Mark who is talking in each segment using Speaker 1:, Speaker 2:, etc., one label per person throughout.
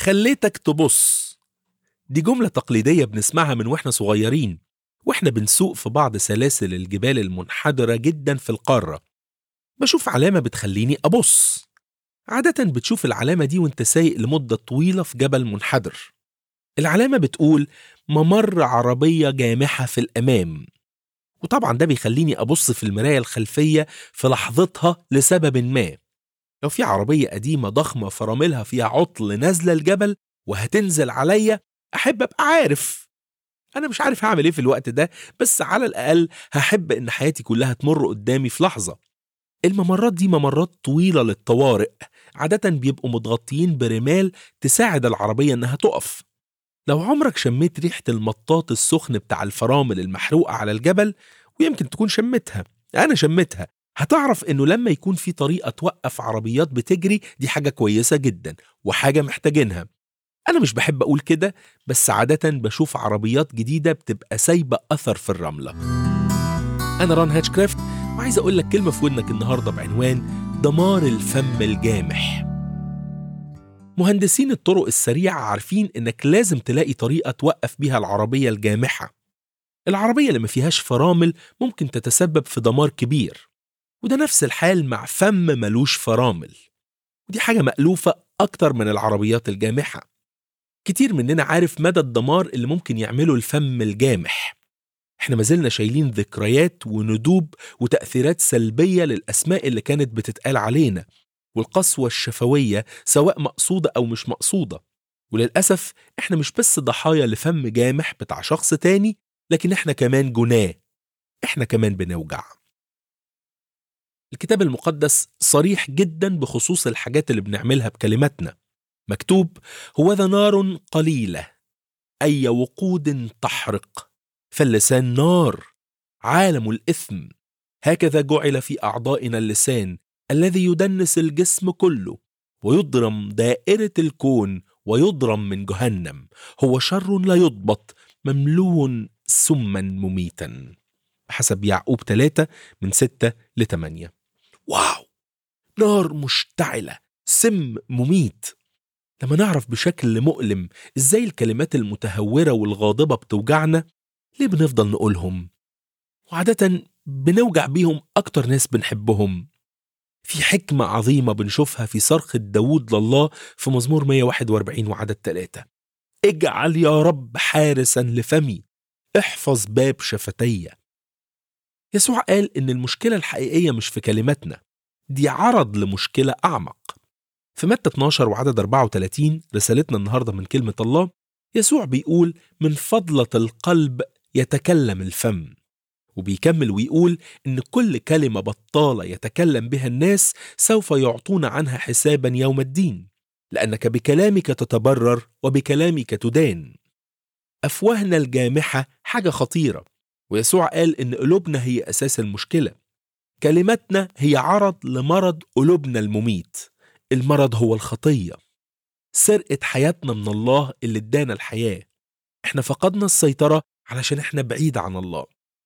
Speaker 1: خليتك تبص دي جملة تقليدية بنسمعها من واحنا صغيرين واحنا بنسوق في بعض سلاسل الجبال المنحدرة جدا في القارة بشوف علامة بتخليني أبص عادة بتشوف العلامة دي وانت سايق لمدة طويلة في جبل منحدر العلامة بتقول ممر عربية جامحة في الأمام وطبعا ده بيخليني أبص في المراية الخلفية في لحظتها لسبب ما لو في عربية قديمة ضخمة فراملها فيها عطل نازلة الجبل وهتنزل عليا أحب أبقى عارف أنا مش عارف هعمل إيه في الوقت ده بس على الأقل هحب إن حياتي كلها تمر قدامي في لحظة الممرات دي ممرات طويلة للطوارئ عادة بيبقوا متغطيين برمال تساعد العربية إنها تقف لو عمرك شميت ريحة المطاط السخن بتاع الفرامل المحروقة على الجبل ويمكن تكون شمتها أنا شمتها هتعرف إنه لما يكون في طريقة توقف عربيات بتجري دي حاجة كويسة جدا وحاجة محتاجينها أنا مش بحب أقول كده بس عادة بشوف عربيات جديدة بتبقى سايبة أثر في الرملة أنا ران هاتشكرافت وعايز أقول لك كلمة في ودنك النهاردة بعنوان دمار الفم الجامح مهندسين الطرق السريعة عارفين إنك لازم تلاقي طريقة توقف بيها العربية الجامحة العربية اللي ما فيهاش فرامل ممكن تتسبب في دمار كبير وده نفس الحال مع فم ملوش فرامل ودي حاجة مألوفة أكتر من العربيات الجامحة كتير مننا عارف مدى الدمار اللي ممكن يعمله الفم الجامح احنا ما زلنا شايلين ذكريات وندوب وتأثيرات سلبية للأسماء اللي كانت بتتقال علينا والقسوة الشفوية سواء مقصودة أو مش مقصودة وللأسف احنا مش بس ضحايا لفم جامح بتاع شخص تاني لكن احنا كمان جناه احنا كمان بنوجع الكتاب المقدس صريح جدا بخصوص الحاجات اللي بنعملها بكلماتنا مكتوب هو ذا نار قليلة أي وقود تحرق فاللسان نار عالم الإثم هكذا جعل في أعضائنا اللسان الذي يدنس الجسم كله ويضرم دائرة الكون ويضرم من جهنم هو شر لا يضبط مملوء سما مميتا حسب يعقوب 3 من 6 ل 8 واو نار مشتعلة سم مميت لما نعرف بشكل مؤلم ازاي الكلمات المتهورة والغاضبة بتوجعنا ليه بنفضل نقولهم وعادة بنوجع بيهم أكتر ناس بنحبهم في حكمة عظيمة بنشوفها في صرخة داود لله في مزمور 141 وعدد 3 اجعل يا رب حارسا لفمي احفظ باب شفتي يسوع قال إن المشكلة الحقيقية مش في كلماتنا دي عرض لمشكلة أعمق في متى 12 وعدد 34 رسالتنا النهاردة من كلمة الله يسوع بيقول من فضلة القلب يتكلم الفم وبيكمل ويقول إن كل كلمة بطالة يتكلم بها الناس سوف يعطون عنها حسابا يوم الدين لأنك بكلامك تتبرر وبكلامك تدان أفواهنا الجامحة حاجة خطيرة ويسوع قال إن قلوبنا هي أساس المشكلة كلماتنا هي عرض لمرض قلوبنا المميت المرض هو الخطية سرقة حياتنا من الله اللي ادانا الحياة احنا فقدنا السيطرة علشان احنا بعيد عن الله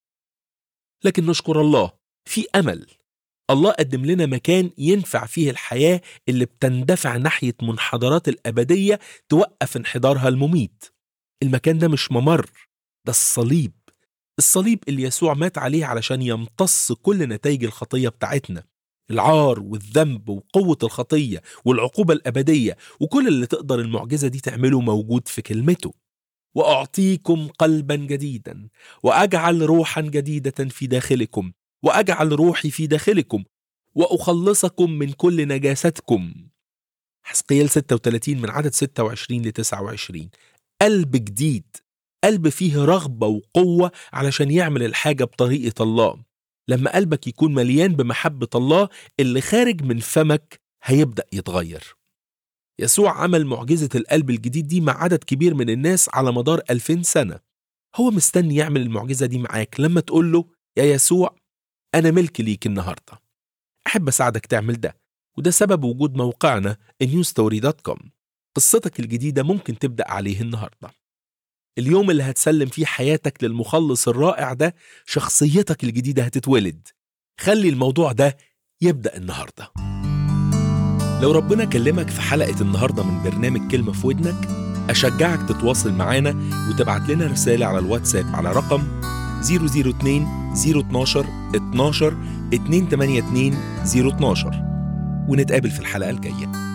Speaker 1: لكن نشكر الله في أمل الله قدم لنا مكان ينفع فيه الحياة اللي بتندفع ناحية منحدرات الأبدية توقف انحدارها المميت المكان ده مش ممر ده الصليب الصليب اللي يسوع مات عليه علشان يمتص كل نتائج الخطية بتاعتنا العار والذنب وقوة الخطية والعقوبة الأبدية وكل اللي تقدر المعجزة دي تعمله موجود في كلمته وأعطيكم قلبا جديدا وأجعل روحا جديدة في داخلكم وأجعل روحي في داخلكم وأخلصكم من كل نجاستكم حسقيال 36 من عدد 26 ل 29 قلب جديد قلب فيه رغبة وقوة علشان يعمل الحاجة بطريقة الله لما قلبك يكون مليان بمحبة الله اللي خارج من فمك هيبدأ يتغير يسوع عمل معجزة القلب الجديد دي مع عدد كبير من الناس على مدار ألفين سنة هو مستني يعمل المعجزة دي معاك لما تقول له يا يسوع أنا ملك ليك النهاردة أحب أساعدك تعمل ده وده سبب وجود موقعنا newstory.com قصتك الجديدة ممكن تبدأ عليه النهاردة اليوم اللي هتسلم فيه حياتك للمخلص الرائع ده شخصيتك الجديدة هتتولد خلي الموضوع ده يبدأ النهارده لو ربنا كلمك في حلقة النهاردة من برنامج كلمة في ودنك أشجعك تتواصل معانا وتبعت لنا رسالة على الواتساب على رقم 002 012 12 282 012 ونتقابل في الحلقة الجاية